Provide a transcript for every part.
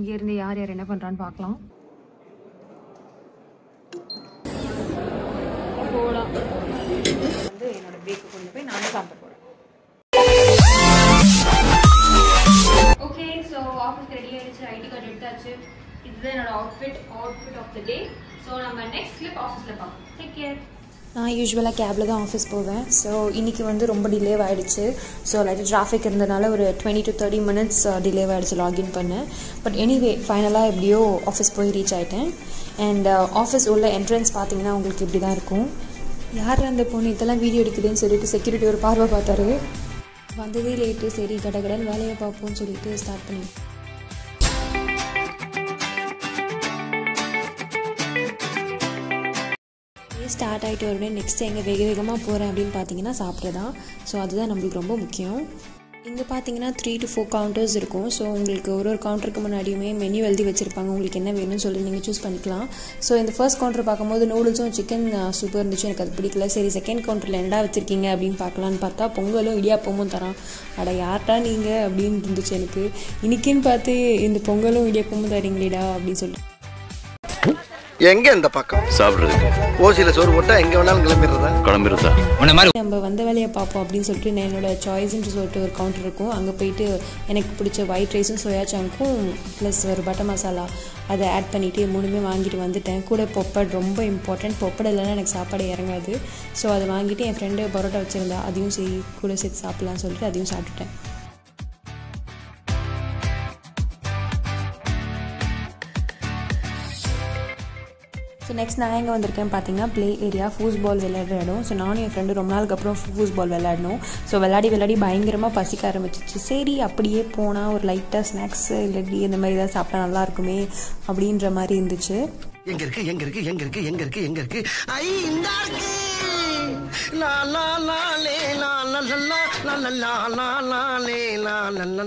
இங்கேருந்து யார் யார் என்ன பண்ணுறான்னு பார்க்கலாம் போகலாம் வந்து என்னோட பிரேக்கு கொண்டு போய் நானே சாப்பிட போகிறேன் ஓகே ஸோ ஆஃபீஸ்க்கு ரெடி ஆயிடுச்சு ஐடி கார்டு எடுத்தாச்சு இதுதான் என்னோட outfit outfit of the day so நம்ம நெக்ஸ்ட் கிளிப் ஆஃபீஸில் பார்ப்போம் டேக் கேர் நான் யூஸ்வலாக கேபில் தான் ஆஃபீஸ் போவேன் ஸோ இன்றைக்கி வந்து ரொம்ப டிலே ஆகிடுச்சு ஸோ லைட்டாக டிராஃபிக் இருந்தனால ஒரு twenty to thirty minutes delay ஆகிடுச்சு லாகின் பண்ணேன் பட் எனிவே ஃபைனலாக எப்படியோ ஆஃபீஸ் போய் ரீச் ஆகிட்டேன் அண்ட் ஆஃபீஸ் உள்ள என்ட்ரன்ஸ் பார்த்தீங்கன்னா உங்களுக்கு இப்படி தான் இருக்கும் யார் அந்த பொண்ணு இதெல்லாம் வீடியோ எடுக்குதுன்னு சொல்லிட்டு செக்யூரிட்டி ஒரு பார்வை பார்த்தாரு வந்ததே லேட்டு சரி கடகடன் வேலையை பார்ப்போம்னு சொல்லிட்டு ஸ்டார்ட் பண்ணி ஸ்டார்ட் ஆகிட்டு உடனே நெக்ஸ்ட் எங்கே வேக வேகமாக போகிறேன் அப்படின்னு பார்த்தீங்கன்னா சாப்பிட்றதான் ஸோ அதுதான் நம்மளுக்கு ரொம்ப முக்கியம் இங்கே பார்த்தீங்கன்னா த்ரீ டு ஃபோர் கவுண்டர்ஸ் இருக்கும் ஸோ உங்களுக்கு ஒரு ஒரு கவுண்டருக்கு முன்னாடியுமே மெனு எழுதி வச்சுருப்பாங்க உங்களுக்கு என்ன வேணும்னு சொல்லி நீங்கள் சூஸ் பண்ணிக்கலாம் ஸோ இந்த ஃபர்ஸ்ட் கவுண்டர் பார்க்கும்போது நூடுல்ஸும் சிக்கன் சூப்பர் இருந்துச்சு எனக்கு அது பிடிக்கல சரி செகண்ட் கவுண்டரில் என்னடா வச்சுருக்கீங்க அப்படின்னு பார்க்கலான்னு பார்த்தா பொங்கலும் இடியாப்பமும் தரான் அட யார்டா நீங்கள் அப்படின்னு இருந்துச்சு எனக்கு இன்னைக்குன்னு பார்த்து இந்த பொங்கலும் இடியாப்பமும் தரீங்களேடா அப்படின்னு சொல்லிட்டு எங்க இந்த பக்கம் சாப்பிடுறதுக்கு ஓசியில சோறு போட்டா எங்க வேணாலும் கிளம்பிடுறதா கிளம்பிருந்தா உன்ன மாதிரி நம்ம வந்த வேலையை பார்ப்போம் அப்படின்னு சொல்லிட்டு நான் என்னோட சாய்ஸ்ன்னு சொல்லிட்டு ஒரு கவுண்டர் இருக்கும் அங்கே போயிட்டு எனக்கு பிடிச்ச ஒயிட் ரைஸும் சோயா சங்க்கும் ப்ளஸ் ஒரு பட்டர் மசாலா அதை ஆட் பண்ணிவிட்டு மூணுமே வாங்கிட்டு வந்துட்டேன் கூட பொப்பட் ரொம்ப இம்பார்ட்டன்ட் பொப்பட் இல்லைன்னா எனக்கு சாப்பாடு இறங்காது ஸோ அதை வாங்கிட்டு என் ஃப்ரெண்டு பரோட்டா வச்சுருந்தா அதையும் சரி கூட சேர்த்து சாப்பிட்லான்னு சொல்லிட்டு அதையும் சாப்பிட்டுட்டேன் ஸோ நெக்ஸ்ட் நான் எங்கே வந்திருக்கேன் பார்த்தீங்கன்னா ப்ளே ஏரியா ஃபூஸ் பால் விளையாடுற இடம் ஸோ நானும் என் ஃப்ரெண்டு ரொம்ப நாளுக்கு அப்புறம் ஃபூஸ் பால் விளையாடணும் ஸோ விளையாடி விளையாடி பயங்கரமாக பசிக்க ஆரம்பிச்சிச்சு சரி அப்படியே போனால் ஒரு லைட்டாக ஸ்நாக்ஸ் இல்லாட்டி இந்த மாதிரி ஏதாவது சாப்பிட்டா நல்லா இருக்குமே அப்படின்ற மாதிரி இருந்துச்சு எங்க இருக்கு எங்க இருக்கு எங்க இருக்கு எங்க இருக்கு எங்க இருக்கு ஐ இந்த இருக்கு லா லா லா லே லா லா லா லா லா லா லா லா லா லே லா லா லா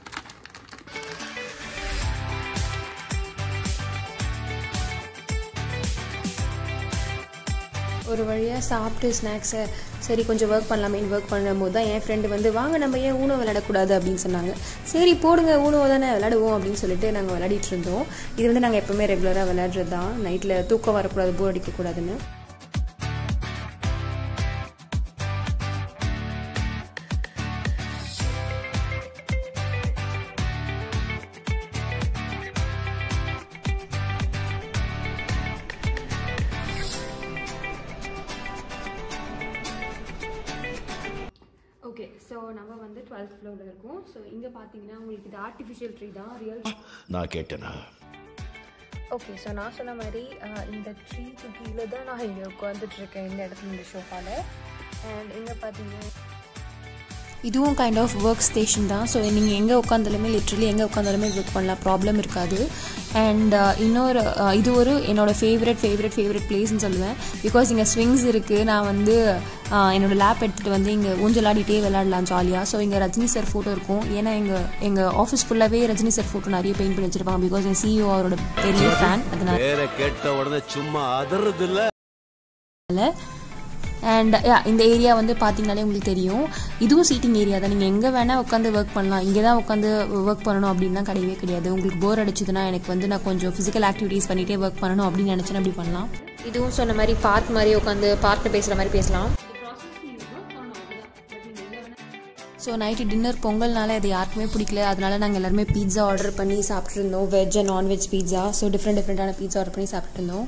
ஒரு வழியாக சாப்பிட்டு ஸ்நாக்ஸை சரி கொஞ்சம் ஒர்க் பண்ணலாமேன்னு ஒர்க் பண்ணும்போது தான் என் ஃப்ரெண்டு வந்து வாங்க நம்ம ஏன் ஊனோ விளையாடக்கூடாது அப்படின்னு சொன்னாங்க சரி போடுங்க ஊனோ தானே விளையாடுவோம் அப்படின்னு சொல்லிட்டு நாங்கள் விளையாடிட்டு இருந்தோம் இது வந்து நாங்கள் எப்போவுமே ரெகுலராக விளையாடுறது தான் நைட்டில் தூக்கம் வரக்கூடாது போர் அடிக்கக்கூடாதுன்னு ஓகே ஸோ நம்ம வந்து டுவெல்த் ஃப்ளோரில் இருக்கோம் ஸோ இங்கே பார்த்தீங்கன்னா உங்களுக்கு இது ஆர்டிஃபிஷியல் ட்ரீ தான் ரியல் நான் கேட்டேனா ஓகே ஸோ நான் சொன்ன மாதிரி அஹ், இந்த ட்ரீக்கு கீழே தான் நான் இங்கே உட்காந்துட்டு இருக்கேன் இந்த இடத்துல இந்த ஷோஃபாவில் அண்ட் இங்கே பார்த்தீங்கன்னா இதுவும் கைண்ட் ஆஃப் ஒர்க் ஸ்டேஷன் தான் ஸோ நீங்கள் எங்கே உட்காந்தாலுமே லிட்ரலி எங்கே உட்காந்தாலுமே ஒர்க் பண்ணலாம் ப்ராப்ளம் இருக்காது அண்ட் இன்னொரு அஹ், இது ஒரு என்னோட ஃபேவரட் ஃபேவரட் ஃபேவரட் பிளேஸ்னு சொல்லுவேன் பிகாஸ் இங்கே ஸ்விங்ஸ் இருக்குது நான் வந்து அஹ், என்னோட லேப் எடுத்துகிட்டு வந்து இங்கே ஊஞ்சலாடிட்டே விளையாடலாம் ஜாலியாக ஸோ இங்கே ரஜினி சார் ஃபோட்டோ இருக்கும் ஏன்னா எங்கள் எங்கள் ஆஃபீஸ் ஃபுல்லாகவே ரஜினி சார் ஃபோட்டோ நிறைய பெயிண்ட் பண்ணி வச்சிருப்பாங்க பிகாஸ் என் சிஇஓ அவரோட பெரிய ஃபேன் அதனால பேரை கேட்ட உடனே சும்மா அதறது இல்ல அண்ட் இந்த ஏரியா வந்து பார்த்தீங்கனாலே உங்களுக்கு தெரியும் இதுவும் சீட்டிங் ஏரியா தான் நீங்கள் எங்கே வேணால் உட்காந்து ஒர்க் பண்ணலாம் இங்கே தான் உட்காந்து ஒர்க் பண்ணணும் அப்படின்லாம் கிடையவே கிடையாது உங்களுக்கு போர் அடிச்சதுன்னா எனக்கு வந்து நான் கொஞ்சம் ஃபிசிக்கல் ஆக்டிவிட்டீஸ் பண்ணிகிட்டே ஒர்க் பண்ணணும் அப்படின்னு நினச்சேன்னா அப்படி பண்ணலாம் இதுவும் சொன்ன மாதிரி பார்க் மாதிரி உட்காந்து பார்க்கில் பேசுகிற மாதிரி பேசலாம் ஸோ நைட்டு டின்னர் பொங்கல்னால அது யாருக்குமே பிடிக்கல அதனால நாங்கள் எல்லாருமே பீட்சா ஆர்டர் பண்ணி சாப்பிட்டு இருந்தோம் veg and non veg pizza so different டிஃப்ரெண்ட்டான பீட்சா ஆர்டர் பண்ணி சாப்பிட்டு இருந்தோம்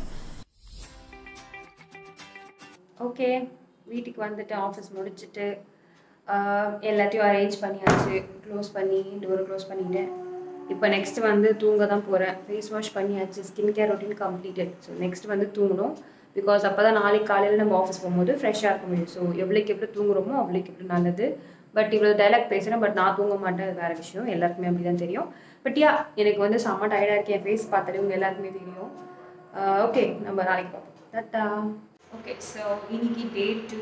ஓகே வீட்டுக்கு வந்துட்டு ஆஃபீஸ் முடிச்சுட்டு ஆஹ், எல்லாத்தையும் அரேஞ்ச் பண்ணியாச்சு க்ளோஸ் பண்ணி டோரை க்ளோஸ் பண்ணிட்டேன் இப்போ நெக்ஸ்ட் வந்து தூங்க தான் போகிறேன் ஃபேஸ் வாஷ் பண்ணியாச்சு skin care routine completed so next வந்து தூங்கணும் பிகாஸ் அப்போ தான் நாளைக்கு காலையில் நம்ம ஆஃபீஸ் போகும்போது ஃப்ரெஷ்ஷாக இருக்க முடியும் ஸோ எவ்வளோக்கு எவ்வளோ தூங்குறோமோ அவ்வளோக்கு எவ்வளோ நல்லது பட் இவ்வளோ டைலாக் பேசுகிறேன் பட் நான் தூங்க மாட்டேன் அது வேறு விஷயம் எல்லாருக்குமே அப்படி தான் தெரியும் பட் யா எனக்கு வந்து செம்ம டயர்டாக இருக்கேன் என் ஃபேஸ் பார்த்தாலே உங்கள் எல்லாருக்குமே தெரியும் ஓகே நம்ம நாளைக்கு பார்ப்போம் டாட்டா ஓகே ஸோ இன்னைக்கு day two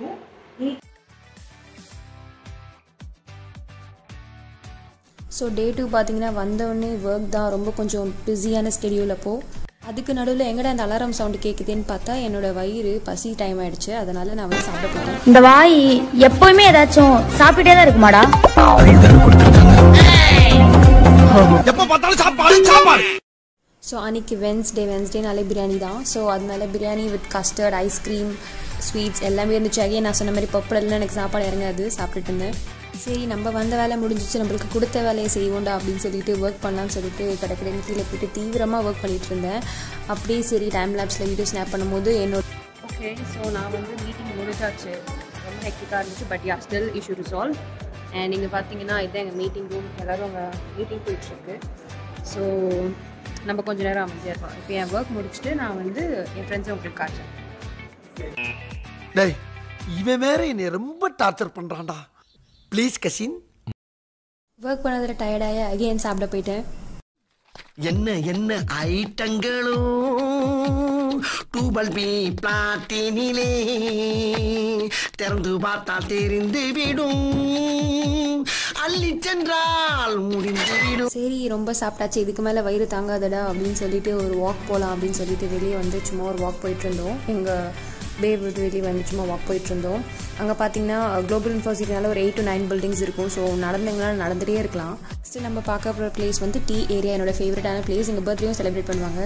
so day two பார்த்தீங்கன்னா வந்தோடனே ஒர்க் தான் ரொம்ப கொஞ்சம் பிஸியான ஸ்கெடியூல் அப்போது அதுக்கு நடுவில் எங்கடா அந்த அலாரம் சவுண்டு கேட்குதுன்னு பார்த்தா என்னோட வயிறு பசி டைம் ஆயிடுச்சு அதனால நான் வந்து சாப்பிட போகிறேன் இந்த வாய் எப்பவுமே ஏதாச்சும் சாப்பிட்டே தான் இருக்குமாடா எப்ப பார்த்தாலும் சாப்பாடு சாப்பாடு ஸோ அன்றைக்கி வென்ஸ்டே வென்ஸ்டேனாலே பிரியாணி தான் ஸோ அதனால biryani with custard ice cream sweets எல்லாமே இருந்துச்சு அகைன் நான் சொன்ன மாதிரி பப்படெல்லாம் எனக்கு சாப்பாடு இறங்காது சாப்பிட்டுட்டு இருந்தேன் சரி நம்ம வந்த வேலை முடிஞ்சிச்சு நம்மளுக்கு கொடுத்த வேலையை செய்வோண்டா அப்படின்னு சொல்லிட்டு ஒர்க் பண்ணலாம்னு சொல்லிட்டு கடைக்கடைன்னு கீழே போயிட்டு தீவிரமாக ஒர்க் பண்ணிட்டு இருந்தேன் அப்படியே சரி டைம் லேப்ஸில் வீடியோ ஸ்னாப் பண்ணும்போது என்னோட ஓகே ஸோ நான் வந்து மீட்டிங் முடிச்சாச்சு ரொம்ப ஹெக்டிக்காக இருந்துச்சு but yeah still issue resolve and நீங்கள் பார்த்தீங்கன்னா இதுதான் எங்கள் மீட்டிங் ரூம் எல்லோரும் அங்கே மீட்டிங் போயிட்டுருக்கு ஸோ நம்ம கொஞ்ச நேரம் அமைதியாக இருக்கலாம் இப்போ என் ஒர்க் முடிச்சுட்டு நான் வந்து என் ஃப்ரெண்ட்ஸை உங்களுக்கு காட்டுறேன் டேய் இவன் வேற என்னை ரொம்ப டார்ச்சர் பண்றான்டா ப்ளீஸ் கசின் ஒர்க் பண்ணதில் டயர்டாக அகைன் சாப்பிட போயிட்டேன் என்ன என்ன ஐட்டங்களும் டூபல் பி பிளாட்டினிலே திறந்து பார்த்தால் தெரிந்து விடும் அள்ளி சென்றால் முடிந்து விடும் சரி ரொம்ப சாப்பிட்டாச்சு இதுக்கு மேலே வயிறு தாங்காதடா அப்படின்னு சொல்லிட்டு ஒரு வாக் போகலாம் அப்படின்னு சொல்லிட்டு வெளியே வந்து சும்மா ஒரு வாக் போயிட்டு இருந்தோம் எங்கள் பே விட்டு வெளியே வந்து சும்மா வாக் போயிட்டு இருந்தோம் அங்கே பார்த்தீங்கன்னா குளோபல் யூனிவர்சிட்டினால ஒரு எயிட் டு நைன் பில்டிங்ஸ் இருக்கும் ஸோ நடந்தவங்களால நடந்துகிட்டே இருக்கலாம் ஃபஸ்ட்டு நம்ம பார்க்க போகிற பிளேஸ் வந்து டீ ஏரியா என்னோட ஃபேவரட்டான பிளேஸ் எங்கள் பர்த்டேயும் செலிப்ரேட் பண்ணுவாங்க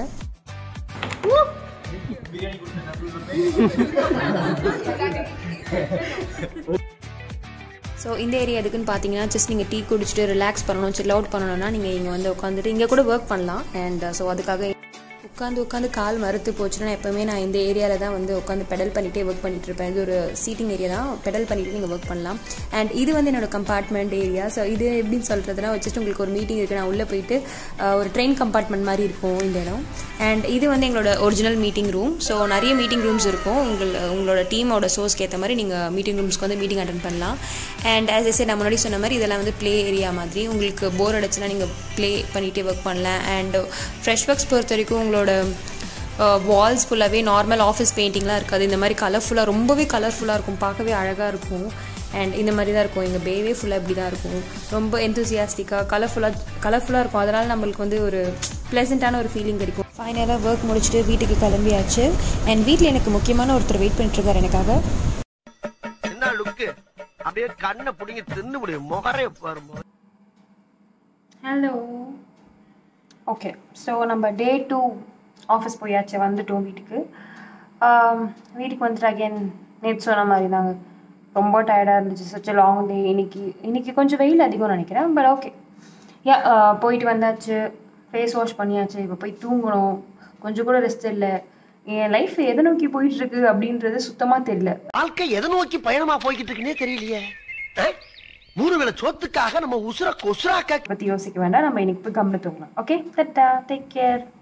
ஸோ இந்த ஏரியா எதுக்குன்னு பார்த்தீங்கன்னா ஜஸ்ட் நீங்கள் டீ குடிச்சிட்டு ரிலாக்ஸ் பண்ணணும் சில் அவுட் பண்ணணும்னா நீங்கள் இங்கே வந்து உட்காந்துட்டு இங்கே கூட ஒர்க் பண்ணலாம் அண்ட் ஸோ அதுக்காக உட்காந்து உட்காந்து கால் மறுத்து போச்சுன்னா எப்போவுமே நான் இந்த ஏரியாவில் தான் வந்து உட்காந்து பெடல் பண்ணிகிட்டே ஒர்க் பண்ணிட்டு இருப்பேன் இது ஒரு சீட்டிங் ஏரியா தான் பெடல் பண்ணிட்டு நீங்கள் ஒர்க் பண்ணலாம் அண்ட் இது வந்து என்னோட கம்பார்ட்மெண்ட் ஏரியா ஸோ இது எப்படின்னு சொல்கிறதுனா ஜஸ்ட் உங்களுக்கு ஒரு மீட்டிங் இருக்குது நான் உள்ளே போயிட்டு அஹ், ஒரு ட்ரெயின் கம்பார்ட்மெண்ட் மாதிரி இருக்கும் இந்த இடம் அண்ட் இது வந்து எங்களோட ஒரிஜினல் மீட்டிங் ரூம் ஸோ நிறைய மீட்டிங் ரூம்ஸ் இருக்கும் உங்கள் உங்களோட டீமோட சோர்ஸ்க்கு ஏற்ற மாதிரி நீங்கள் மீட்டிங் ரூம்ஸ்க்கு வந்து மீட்டிங் அட்டன் பண்ணலாம் அண்ட் ஆஸ் எஸ் நான் முன்னாடி சொன்ன மாதிரி இதெல்லாம் வந்து ப்ளே ஏரியா மாதிரி உங்களுக்கு போர் அடிச்சுன்னா நீங்கள் ப்ளே பண்ணிகிட்டே ஒர்க் பண்ணலாம் அண்ட் ஃப்ரெஷ் ஒர்க்ஸ் பொறுத்த வரைக்கும் உங்களோட வால்ஸ் ஃபுல்லாகவே நார்மல் ஆஃபீஸ் பெயிண்டிங்லாம் இருக்காது இந்த மாதிரி கலர்ஃபுல்லாக ரொம்பவே கலர்ஃபுல்லாக இருக்கும் பார்க்கவே அழகாக இருக்கும் அண்ட் இந்த மாதிரி தான் இருக்கும் எங்கள் பேவே ஃபுல்லாக இப்படி தான் இருக்கும் ரொம்ப எந்தூசியாஸ்டிக்காக கலர்ஃபுல்லாக கலர்ஃபுல்லாக இருக்கும் அதனால் நம்மளுக்கு வந்து ஒரு ப்ளசண்ட்டான ஒரு ஃபீலிங் கிடைக்கும் ஃபைனலாக ஒர்க் முடிச்சுட்டு வீட்டுக்கு கிளம்பியாச்சு அண்ட் வீட்டில் எனக்கு முக்கியமான ஒருத்தர் வெயிட் பண்ணிட்டுருக்காரு எனக்காக என்ன லுக்கு அப்படியே கண்ணை பிடிங்கி தின்னு முடியும் முகரே பாருமா ஹலோ ஓகே ஸோ நம்ம டே டூ ஆஃபீஸ் போயாச்சு வந்துட்டோம் வீட்டுக்கு ஆம், வீட்டுக்கு வந்துட்டு அகைன் நேற்று சொன்ன மாதிரி தாங்க ரொம்ப டயர்டாக இருந்துச்சு சச் லாங் டே இன்னைக்கு இன்னைக்கு கொஞ்சம் வெயில் அதிகம்னு நினைக்கிறேன் பட் ஓகே யா போயிட்டு வந்தாச்சு ஃபேஸ் வாஷ் பண்ணியாச்சு இப்போ போய் தூங்கணும் கொஞ்சம் கூட ரெஸ்ட் இல்லை என் லைஃப் எதை நோக்கி போயிட்டு இருக்கு அப்படின்றது சுத்தமாக தெரியல வாழ்க்கை எதை நோக்கி பயணமா போய்கிட்டு இருக்குன்னே தெரியலையே அஹ்? மூணு வேளை சோத்துக்காக நம்ம உசுர கொசுராக்க பற்றி யோசிக்க வேண்டாம் நம்ம இன்னைக்கு போய் கம்மில் தூங்கலாம் ஓகே கரெக்டா டேக் கேர்